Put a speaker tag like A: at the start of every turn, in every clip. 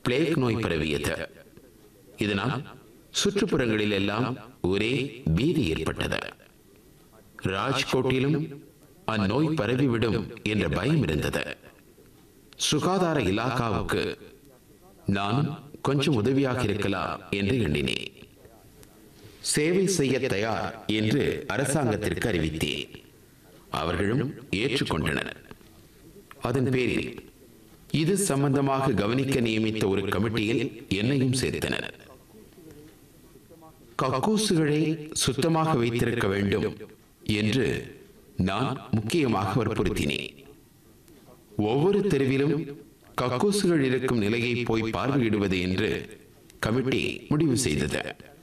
A: plague நோய் பரவியது இதனால் சுற்றுப்புறங்களில் எல்லாம் ஒரே பீதி ஏற்பட்டது ராஜ்கோட்டிலும் அந்நோய் பரவிவிடும் என்ற பயம் இருந்தது சுகாதார இலாகாவுக்கு நான் கொஞ்சம் உதவியாக இருக்கலாம் என்று எண்ணினேன் சேவை செய்ய தயார் என்று அரசாங்கத்திற்கு அறிவித்தேன் அவர்களும் ஏற்றுக்கொண்டனர் அதன் பேரில் இது சம்பந்தமாக கவனிக்க நியமித்த ஒரு கமிட்டியில் என்னையும் சேர்த்தனர் கக்கூசுகளை சுத்தமாக வைத்திருக்க வேண்டும் என்று நான் முக்கியமாக வற்புறுத்தினேன் ஒவ்வொரு தெருவிலும் கக்கூசுகள் இருக்கும் நிலையை போய் பார்வையிடுவது என்று கமிட்டி முடிவு செய்தது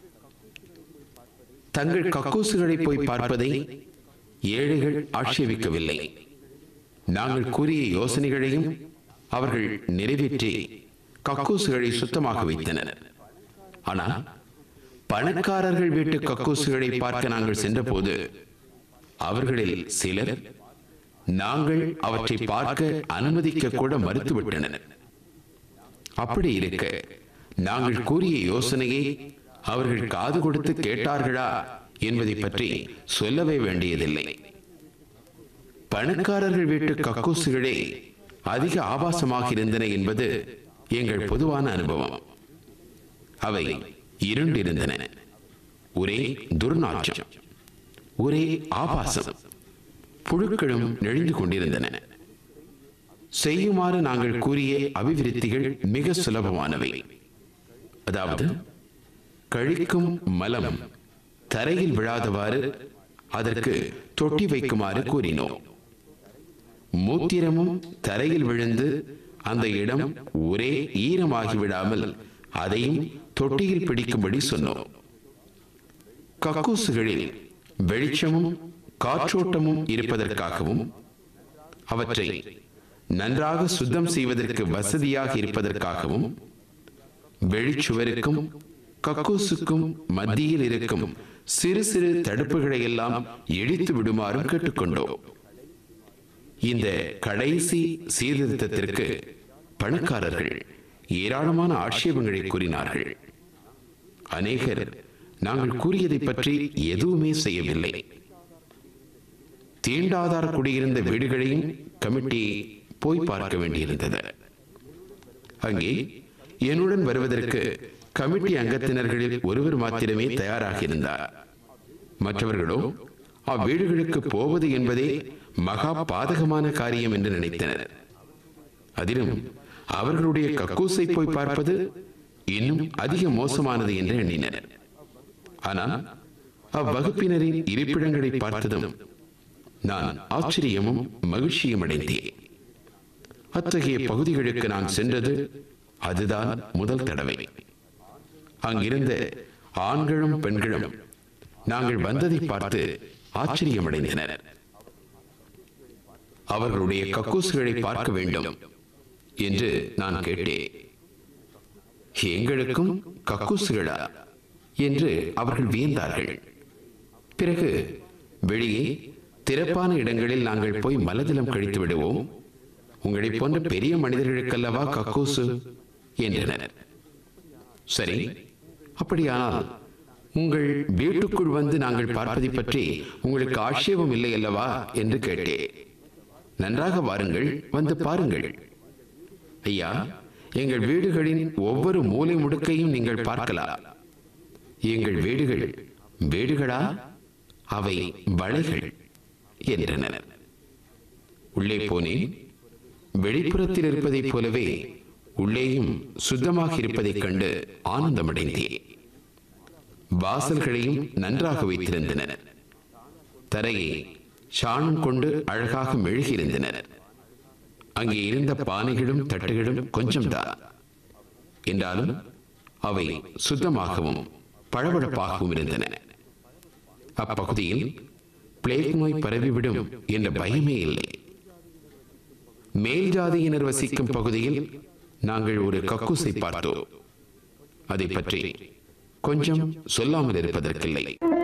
A: தங்கள் கக்கூசுகளை போய் பார்ப்பதை ஏழைகள் ஆட்சேபிக்கவில்லை நாங்கள் கூறிய யோசனைகளையும் அவர்கள் நிறைவேற்றி கக்கூசுகளை சுத்தமாக வைத்தனர் ஆனால் பணக்காரர்கள் வீட்டு கக்கூசுகளை பார்க்க நாங்கள் சென்றபோது அவர்களில் சிலர் நாங்கள் அவற்றை பார்க்க அனுமதிக்க கூட மறுத்துவிட்டனர் அப்படி இருக்க நாங்கள் கூறிய யோசனையை அவர்கள் காது கொடுத்து கேட்டார்களா என்பதை பற்றி சொல்லவே வேண்டியதில்லை பணக்காரர்கள் வீட்டு கக்கூசுகளே அதிக ஆபாசமாக இருந்தன என்பது எங்கள் பொதுவான அனுபவம் அவை இருண்டிருந்தன ஒரே துர்நாற்றம் ஒரே ஆபாசம் புழுக்களும் நெழிந்து கொண்டிருந்தன செய்யுமாறு நாங்கள் கூறிய அபிவிருத்திகள் மிக சுலபமானவை அதாவது கழிக்கும் மலம் தரையில் விழாதவாறு அதற்கு தொட்டி வைக்குமாறு கூறினோம் மூத்திரமும் தரையில் விழுந்து அந்த இடம் ஒரே ஈரமாகி விடாமல் அதையும் தொட்டியில் பிடிக்கும்படி சொன்னோம் கக்கூசுகளில் வெளிச்சமும் காற்றோட்டமும் இருப்பதற்காகவும் அவற்றை நன்றாக சுத்தம் செய்வதற்கு வசதியாக இருப்பதற்காகவும் வெளிச்சுவருக்கும் கக்கூசுக்கும் மத்தியில் இருக்கும் சிறு சிறு தடுப்புகளை எல்லாம் இடித்து விடுமாறும் கேட்டுக்கொண்டோம் இந்த கடைசி சீர்திருத்தத்திற்கு பணக்காரர்கள் ஏராளமான ஆட்சேபங்களை கூறினார்கள் அநேகர் நாங்கள் கூறியதை பற்றி எதுவுமே செய்யவில்லை தீண்டாதார் குடியிருந்த வீடுகளையும் கமிட்டி போய் பார்க்க வேண்டியிருந்தது அங்கே என்னுடன் வருவதற்கு கமிட்டி அங்கத்தினர்களில் ஒருவர் மாத்திரமே தயாராக இருந்தார் மற்றவர்களோ அவ்வீடுகளுக்கு போவது என்பதே மகா பாதகமான காரியம் என்று நினைத்தனர் அதிலும் அவர்களுடைய கக்கூசை போய் பார்ப்பது இன்னும் அதிக மோசமானது என்று எண்ணினர் ஆனால் அவ்வகுப்பினரின் இருப்பிடங்களை பார்த்ததும் நான் ஆச்சரியமும் மகிழ்ச்சியும் அடைந்தேன் அத்தகைய பகுதிகளுக்கு நான் சென்றது அதுதான் முதல் தடவை அங்கிருந்த ஆண்களும் பெண்களும் நாங்கள் வந்ததை பார்த்து ஆச்சரியமடைந்தனர் அவர்களுடைய கக்கூசுகளை பார்க்க வேண்டும் என்று நான் கேட்டேன் எங்களுக்கும் கக்கூசுகளா என்று அவர்கள் வியந்தார்கள் பிறகு வெளியே திறப்பான இடங்களில் நாங்கள் போய் மலதிலம் கழித்து விடுவோம் உங்களைப் போன்ற பெரிய மனிதர்களுக்கல்லவா கக்கூசு என்றனர் சரி அப்படியானால் உங்கள் வீட்டுக்குள் வந்து நாங்கள் பார்ப்பதை பற்றி உங்களுக்கு ஆட்சேபம் இல்லை அல்லவா என்று கேட்டேன் நன்றாக வாருங்கள் வந்து பாருங்கள் ஐயா எங்கள் வீடுகளின் ஒவ்வொரு மூலை முடுக்கையும் நீங்கள் பார்க்கலாம் எங்கள் வீடுகள் வீடுகளா அவை வளைகள் என்றனர் உள்ளே போனேன் வெளிப்புறத்தில் இருப்பதைப் போலவே உள்ளேயும் சுத்தமாக இருப்பதைக் கண்டு ஆனந்தமடைந்தேன் வாசல்களையும் நன்றாக வைத்திருந்தனர் தரையை சாணம் கொண்டு அழகாக மெழுகியிருந்தனர் அங்கே இருந்த பானைகளும் தட்டுகளும் கொஞ்சம்தான் என்றாலும் அவை சுத்தமாகவும் பளபளப்பாகவும் இருந்தன அப்பகுதியில் பிளேக் நோய் பரவிவிடும் என்ற பயமே இல்லை மேல் ஜாதியினர் வசிக்கும் பகுதியில் நாங்கள் ஒரு கக்கூசை பார்த்தோம் அதை பற்றி கொஞ்சம் சொல்லாமல் இருப்பதற்கில்லை